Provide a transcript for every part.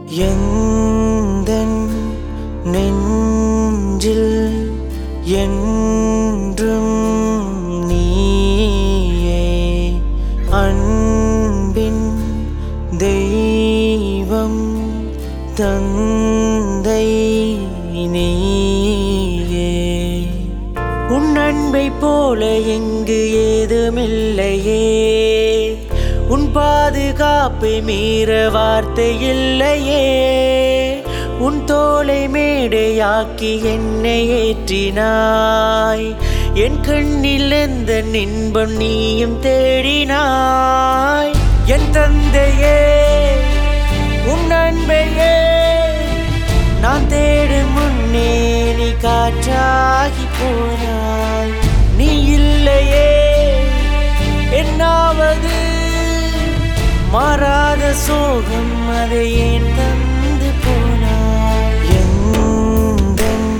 எந்தன் நெஞ்சில் என்றும் நீயே அன்பின் தெய்வம் தந்தை நீயே உன் அன்பை போல எங்கு ஏதுமில்லையே உன் பாதுகாப்பை மீற வார்த்தை இல்லையே உன் தோலை மேடையாக்கி என்னை ஏற்றினாய் என் கண்ணில் எந்த இன்பம் நீயும் தேடினாய் என் தந்தையே உன் அன்பையே நான் தேடும் முன்னே நீ காற்றாகி போனாய் நீ இல்லையே என்னாவது மாறாத சோகம் அதை ஏன் தந்து போனாய் எந்தன்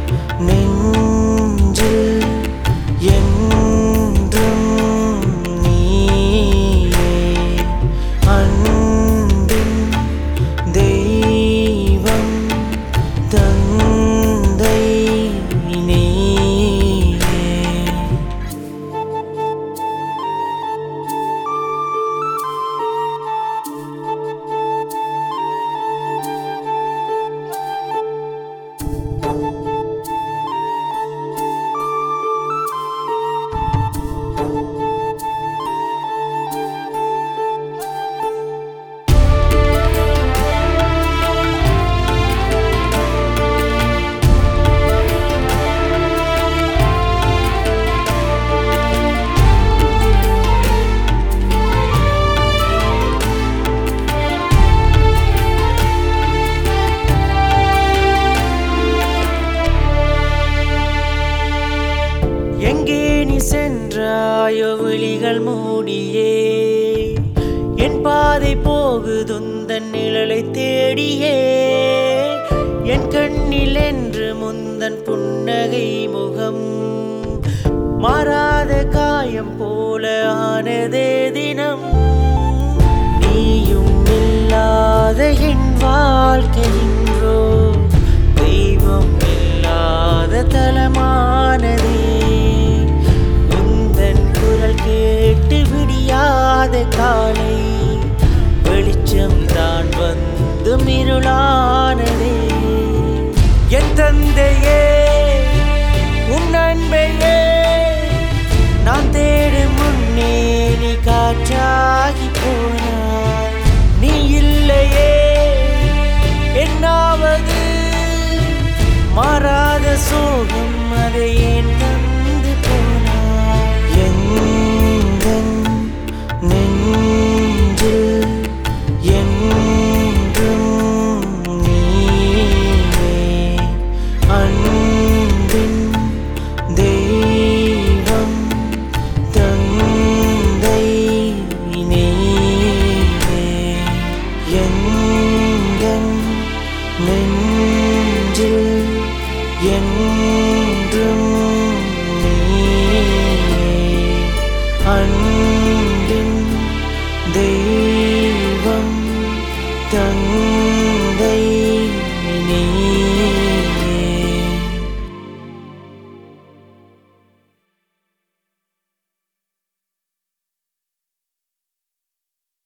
நெஞ்சில் என்றும் நீயே அன்பின் தெய்வம் தந்தை நீயே எங்கே நீ சென்றாயோ விழிகள் மூடியே என் பாதை போகுதுந்தன் நிழலை தேடியே என் கண்ணில் என்று முந்தன் புன்னகை முகம் மாறாத காயம் போல ஆனதே தினம் நீயும் இல்லாத என் வாழ்க்கை இன்றோ தெய்வம் இல்லாத தலமானதே உந்தன் குரல் கேட்டு விடியாத காலை வெளிச்சம் தான் வந்து இருளானதே என் தந்தையே உன் அன்பையே நான் தேடும் முன்னே நீ காற்றாகி போனாய் நீ இல்லையே என்னாவது மாறாத சோகம் அதை ஏன் தந்து போனாய் எந்தன் நெஞ்சில் என்றும் நீயே அன்பின் தெய்வம் தந்தை நீயே எந்தன் நெஞ்சில் என்றும் நீயே அன்பின் தெய்வம்